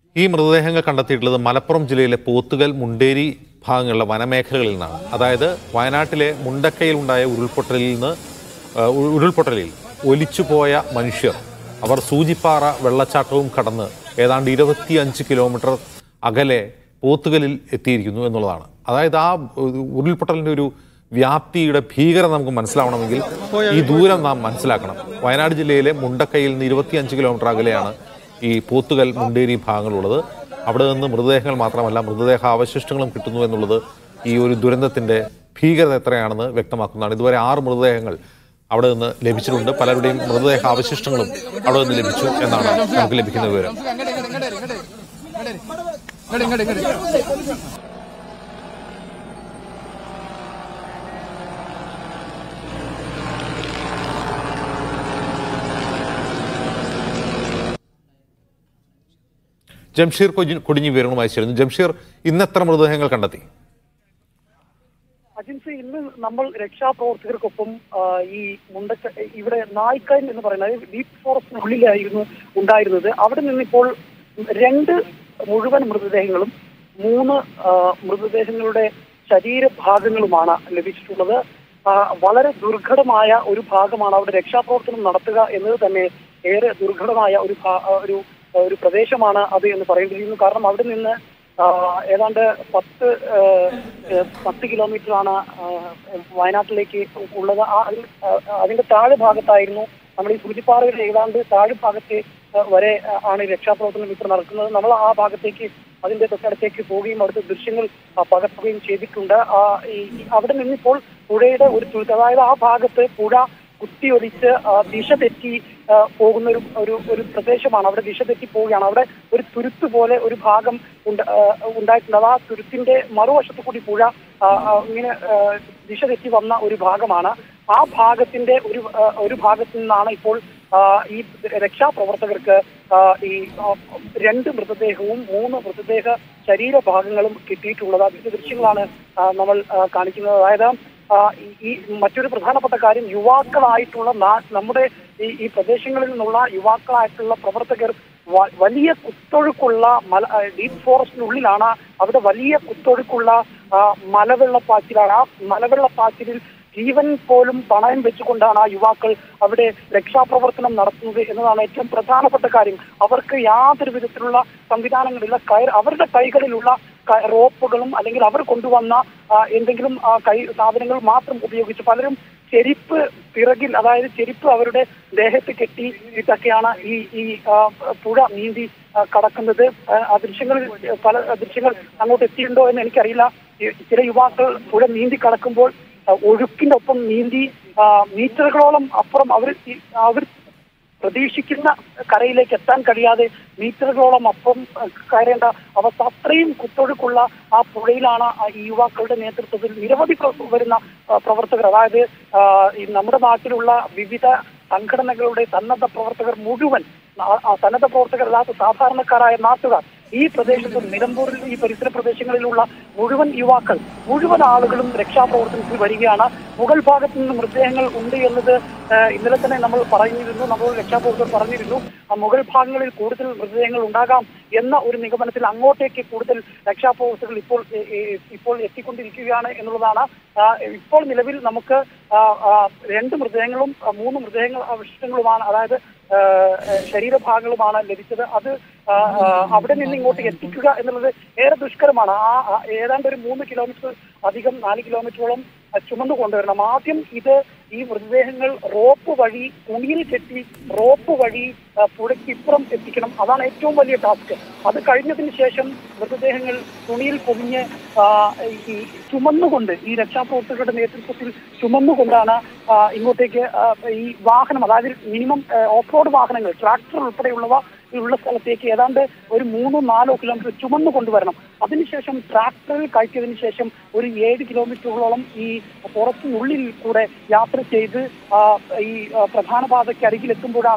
ഈ മൃതദേഹങ്ങൾ കണ്ടെത്തിയിട്ടുള്ളത് മലപ്പുറം ജില്ലയിലെ പോത്തുകൽ മുണ്ടേരി ഭാഗങ്ങളിലെ വനമേഖലകളിൽ നിന്നാണ് അതായത് വയനാട്ടിലെ മുണ്ടക്കയിൽ ഉണ്ടായ ഉരുൾപൊട്ടലിൽ നിന്ന് ആ, ഉ- ഉരുൾപൊട്ടലിൽ ഒലിച്ചുപോയ മനുഷ്യർ അവർ സൂചിപ്പാറ വെള്ളച്ചാട്ടവും കടന്ന് ഏതാണ്ട് ഇരുപത്തിയഞ്ച് കിലോമീറ്റർ അകലെ പോത്തുകലിൽ എത്തിയിരിക്കുന്നു എന്നുള്ളതാണ് അതായത് ആ ഉ- ഉരുൾപൊട്ടലിൻ്റെ ഒരു വ്യാപ്തിയുടെ ഭീകരത നമുക്ക് മനസ്സിലാവണമെങ്കിൽ ഈ ദൂരം നാം മനസ്സിലാക്കണം വയനാട് ജില്ലയിലെ മുണ്ടക്കയിൽ നിന്ന് ഇരുപത്തിയഞ്ച് കിലോമീറ്റർ അകലെയാണ് ഈ പോത്തുകൽ മുണ്ടേരി ഭാഗങ്ങളുള്ളത് അവിടെ നിന്ന് മൃതദേഹങ്ങൾ മാത്രമല്ല മൃതദേഹ അവശിഷ്ടങ്ങളും കിട്ടുന്നു എന്നുള്ളത് ഈ ഒരു ദുരന്തത്തിന്റെ ഭീകരത എത്രയാണെന്ന് വ്യക്തമാക്കുന്നതാണ് ഇതുവരെ ആറ് മൃതദേഹങ്ങൾ അവിടെ നിന്ന് ലഭിച്ചിട്ടുണ്ട് പലരുടെയും മൃതദേഹ അവശിഷ്ടങ്ങളും അവിടെ നിന്ന് ലഭിച്ചു എന്നാണ് നമുക്ക് ലഭിക്കുന്ന വിവരം ജംഷീർ കൊഞ്ഞി- കൊടിഞ്ഞി വിവരങ്ങളുമായി ചേരുന്നു ജംഷീർ ഇന്നെത്ര മൃതദേഹങ്ങൾ കണ്ടെത്തി അജിൻസി ഇന്ന് നമ്മൾ രക്ഷാപ്രവർത്തകർക്കൊപ്പം ആ, ഈ മുണ്ടക്ക ഇവിടെ നായ്ക്കൻ എന്ന് പറയുന്നത് ഡീപ് ഫോറസ്റ്റിനുള്ളിലായിരുന്നു ഉണ്ടായിരുന്നത് അവിടെ നിന്നിപ്പോൾ രണ്ട് മുഴുവൻ മൃതദേഹങ്ങളും മൂന്ന് ആ, മൃതദേഹങ്ങളുടെ ശരീരഭാഗങ്ങളുമാണ് ലഭിച്ചിട്ടുള്ളത് ആ, വളരെ ദുർഘടമായ ഒരു ഭാഗമാണ് അവിടെ രക്ഷാപ്രവർത്തനം നടത്തുക എന്നത് തന്നെ ഏറെ ദുർഘടമായ ഒരു ഭാ- ഒരു ഒരു പ്രദേശമാണ് അത് എന്ന് പറയേണ്ടിയിരിക്കുന്നു കാരണം അവിടെ നിന്ന് ആ, ഏതാണ്ട് പത്ത് ആ, ഏ, പത്ത് കിലോമീറ്റർ ആണ് ആ, വയനാട്ടിലേക്ക് ഉള്ളത് ആ അതിൽ ആ, അതിന്റെ താഴെ ഭാഗത്തായിരുന്നു നമ്മൾ ഈ സൂചിപ്പാറയുടെ ഏതാണ്ട് താഴെ ഭാഗത്തെ ആ, വരെ ആ, ആണ് ഈ രക്ഷാപ്രവർത്തനം ഇപ്പോൾ നടക്കുന്നത് നമ്മൾ ആ ഭാഗത്തേക്ക് അതിന്റെ തൊട്ടടുത്തേക്ക് പോവുകയും അവിടുത്തെ ദൃശ്യങ്ങൾ ആ, പകർത്തുകയും ചെയ്തിട്ടുണ്ട് ആ, ഈ ഈ അവിടെ നിന്നിപ്പോൾ പുഴയുടെ ഒരു തുരുത്ത് അതായത് ആ ഭാഗത്ത് പുഴ കുത്തിയൊലിച്ച് ആ, ദിശ തെറ്റി ആ, പോകുന്ന ഒരു ഒരു ഒരു പ്രദേശമാണ് അവിടെ ദിശ തെറ്റി പോവുകയാണ് അവിടെ ഒരു തുരുത്ത് പോലെ ഒരു ഭാഗം ഉണ്ട് ആ, ഉണ്ടായിട്ടുണ്ട് അത് ആ തുരുത്തിന്റെ മറുവശത്ത് കൂടി പുഴ ആ, ആ, ഇങ്ങനെ ആ, ദിശ തെറ്റി വന്ന ഒരു ഭാഗമാണ് ആ ഭാഗത്തിന്റെ ഒരു ആ, ഒരു ഭാഗത്തു നിന്നാണ് ഇപ്പോൾ ആ, ഈ രക്ഷാപ്രവർത്തകർക്ക് ആ, ഈ ആ, രണ്ട് മൃതദേഹവും മൂന്ന് മൃതദേഹ ശരീരഭാഗങ്ങളും കിട്ടിയിട്ടുള്ളത് അതിന്റെ ദൃശ്യങ്ങളാണ് ആ, നമ്മൾ ആ, കാണിക്കുന്നത് അതായത് ആ, ഈ- ഈ മറ്റൊരു പ്രധാനപ്പെട്ട കാര്യം യുവാക്കളായിട്ടുള്ള നാ- നമ്മുടെ ഈ ഈ പ്രദേശങ്ങളിൽ നിന്നുള്ള യുവാക്കളായിട്ടുള്ള പ്രവർത്തകർ വ- വലിയ കുത്തൊഴുക്കുള്ള മല ആ, ഡീപ് ഫോറസ്റ്റിനുള്ളിലാണ് അവിടെ വലിയ കുത്തൊഴുക്കുള്ള ആ, മലവെള്ളപ്പാച്ചിലാണ് ആ മലവെള്ളപ്പാച്ചിലിൽ ജീവൻ പോലും പണയം വെച്ചുകൊണ്ടാണ് ആ യുവാക്കൾ അവിടെ രക്ഷാപ്രവർത്തനം നടത്തുന്നത് എന്നതാണ് ഏറ്റവും പ്രധാനപ്പെട്ട കാര്യം അവർക്ക് യാതൊരു വിധത്തിലുള്ള സംവിധാനങ്ങളില്ല കയർ അവരുടെ കൈകളിലുള്ള ക- റോപ്പുകളും അല്ലെങ്കിൽ അവർ കൊണ്ടുവന്ന ആ, എന്തെങ്കിലും ആ, കൈ സാധനങ്ങൾ മാത്രം ഉപയോഗിച്ച് പലരും ചെരിപ്പ് പിറകിൽ അതായത് ചെരിപ്പ് അവരുടെ ദേഹത്ത് കെട്ടി ഇട്ടൊക്കെയാണ് ഈ ഈ ആ, പുഴ നീന്തി ആ, കടക്കുന്നത് ആ, ആ ദൃശ്യങ്ങളിൽ പല ദൃശ്യങ്ങൾ അങ്ങോട്ട് എത്തിയിട്ടുണ്ടോ എന്ന് എനിക്കറിയില്ല ഈ ചില യുവാക്കൾ പുഴ നീന്തി കടക്കുമ്പോൾ ആ, ഒഴുക്കിന്റെ ഒപ്പം നീന്തി ആ, മീറ്ററുകളോളം അപ്പുറം അവർ ഈ- അവർ പ്രതീക്ഷിക്കുന്ന കരയിലേക്ക് എത്താൻ കഴിയാതെ മീറ്ററുകളോളം അപ്പം അഹ് കയറേണ്ട അവസ്ഥ അത്രയും കുത്തൊഴുക്കുള്ള ആ പുഴയിലാണ് ആ ഈ യുവാക്കളുടെ നേതൃത്വത്തിൽ നിരവധി പ്ര- വരുന്ന ആ, പ്രവർത്തകർ അതായത് ആ, ഈ നമ്മുടെ നാട്ടിലുള്ള വിവിധ സംഘടനകളുടെ സന്നദ്ധ പ്രവർത്തകർ മുഴുവൻ ആ- ആ സന്നദ്ധ പ്രവർത്തകരല്ലാത്ത സാധാരണക്കാരായ നാട്ടുകാർ ഈ പ്രദേശത്ത് നിലമ്പൂരിൽ ഈ പരിസര പ്രദേശങ്ങളിലുള്ള മുഴുവൻ യുവാക്കൾ മുഴുവൻ ആളുകളും രക്ഷാപ്രവർത്തനത്തിൽ വരികയാണ് മുകൾ ഭാഗത്ത് നിന്ന് മൃതദേഹങ്ങൾ ഉണ്ട് എന്നത് ആ, ഇന്നലെ തന്നെ നമ്മൾ പറഞ്ഞിരുന്നു നമ്മൾ രക്ഷാപ്രവർത്തകർ പറഞ്ഞിരുന്നു ആ മുകൾ ഭാഗങ്ങളിൽ കൂടുതൽ മൃതദേഹങ്ങൾ ഉണ്ടാകാം എന്ന ഒരു നിഗമനത്തിൽ അങ്ങോട്ടേക്ക് കൂടുതൽ രക്ഷാപ്രവർത്തകർ ഇപ്പോൾ എ- എ- ഇപ്പോൾ എത്തിക്കൊണ്ടിരിക്കുകയാണ് എന്നുള്ളതാണ് ആ, ഇപ്പോൾ നിലവിൽ നമുക്ക് ആ, ആ, രണ്ട് മൃതദേഹങ്ങളും ആ, മൂന്ന് മൃതദേഹങ്ങൾ അവശിഷ്ടങ്ങളുമാണ് അതായത് ആ, ആ, ശരീരഭാഗങ്ങളുമാണ് ലഭിച്ചത് അത് ആ, ആ, അവിടെ നിന്ന് ഇങ്ങോട്ട് എത്തിക്കുക എന്നുള്ളത് ഏറെ ദുഷ്കരമാണ് ആ ആ, ഏതാണ്ട് ഒരു മൂന്ന് കിലോമീറ്റർ അധികം നാല് കിലോമീറ്ററോളം ആ, ചുമന്നു കൊണ്ടുവരണം ആദ്യം ഇത് ഈ മൃതദേഹങ്ങൾ റോപ്പ് വഴി തുണിയിൽ കെട്ടി റോപ്പ് വഴി ആ, പുഴയ്ക്ക് ഇപ്പുറം എത്തിക്കണം അതാണ് ഏറ്റവും വലിയ ടാസ്ക് അത് കഴിഞ്ഞതിന് ശേഷം മൃതദേഹങ്ങൾ തുണിയിൽ പൊതിഞ്ഞ് ആ, ഈ ചുമന്നുകൊണ്ട് ഈ രക്ഷാപ്രവർത്തകരുടെ നേതൃത്വത്തിൽ ചുമന്നുകൊണ്ടാണ് ആ, ഇങ്ങോട്ടേക്ക് ആ, ഈ വാഹനം അതായത് മിനിമം ഓഫ് റോഡ് വാഹനങ്ങൾ ട്രാക്ടർ ഉൾപ്പെടെയുള്ളവ ഉള്ള സ്ഥലത്തേക്ക് ഏതാണ്ട് ഒരു മൂന്നോ നാലോ കിലോമീറ്റർ ചുമന്നു കൊണ്ടുവരണം അതിനുശേഷം ട്രാക്ടറിൽ കയറ്റിയതിനു ശേഷം ഒരു ഏഴ് കിലോമീറ്ററുകളോളം ഈ ഫോറസ്റ്റിനുള്ളിൽ കൂടെ യാത്ര ചെയ്ത് ആ, ഈ ആ, പ്രധാന പാതയ്ക്ക് അരികിലെത്തുമ്പോഴാണ്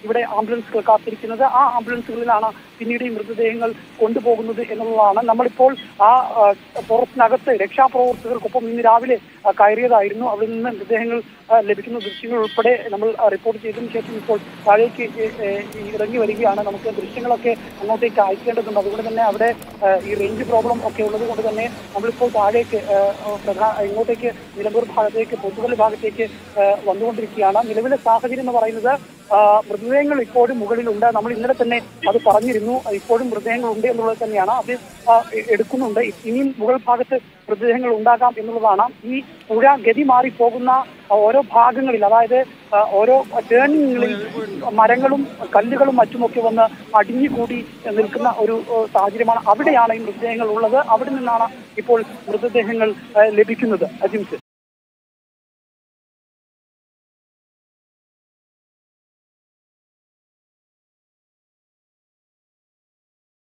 ഇവിടെ ആംബുലൻസുകൾ കാത്തിരിക്കുന്നത് ആ ആംബുലൻസുകളിലാണ് പിന്നീട് ഈ മൃതദേഹങ്ങൾ കൊണ്ടുപോകുന്നത് എന്നുള്ളതാണ് നമ്മളിപ്പോൾ ആ ആ, ഫോറസ്റ്റിനകത്ത് രക്ഷാപ്രവർത്തകർക്കൊപ്പം ഇന്ന് രാവിലെ ആ, കയറിയതായിരുന്നു അവിടെ നിന്ന് മൃതദേഹങ്ങൾ ആ, ലഭിക്കുന്ന ദൃശ്യങ്ങൾ ഉൾപ്പെടെ നമ്മൾ ആ, റിപ്പോർട്ട് ചെയ്തതിനു ശേഷം ഇപ്പോൾ താഴേക്ക് ഏ, ഏ, ഈ ഇറങ്ങി വരികയാണ് നമുക്ക് ദൃശ്യങ്ങളൊക്കെ അങ്ങോട്ടേക്ക് അയക്കേണ്ടതുണ്ട് അതുകൊണ്ട് തന്നെ അവിടെ ആ, ഈ റേഞ്ച് പ്രോബ്ലം ഒക്കെ ഉള്ളത് കൊണ്ട് തന്നെ നമ്മളിപ്പോൾ താഴേക്ക് ആ, ആ, പ്രധാ ഇങ്ങോട്ടേക്ക് നിലമ്പൂർ ഭാഗത്തേക്ക് പൊതുവൽ ഭാഗത്തേക്ക് ആ, വന്നുകൊണ്ടിരിക്കുകയാണ് നിലവിലെ സാഹചര്യം എന്ന് പറയുന്നത് ആ, മൃതദേഹങ്ങൾ ഇപ്പോഴും മുകളിലുണ്ട് നമ്മൾ ഇന്നലെ തന്നെ അത് പറഞ്ഞിരുന്നു ഇപ്പോഴും മൃതദേഹങ്ങൾ ഉണ്ട് എന്നുള്ളത് തന്നെയാണ് അത് ആ, എ- എടുക്കുന്നുണ്ട് ഇനിയും മുകൾ ഭാഗത്ത് മൃതദേഹങ്ങൾ ഉണ്ടാകാം എന്നുള്ളതാണ് ഈ പുഴ ഗതി മാറി പോകുന്ന ആ, ഓരോ ഭാഗങ്ങളിൽ അതായത് ആ, ഓരോ ടേണിങ്ങുകളിൽ മരങ്ങളും കല്ലുകളും മറ്റുമൊക്കെ വന്ന് അടിഞ്ഞുകൂടി നിൽക്കുന്ന ഒരു ആ, സാഹചര്യമാണ് അവിടെയാണ് ഈ മൃതദേഹങ്ങൾ ഉള്ളത് അവിടെ നിന്നാണ് ഇപ്പോൾ മൃതദേഹങ്ങൾ ആ, ലഭിക്കുന്നത് അജിംസ്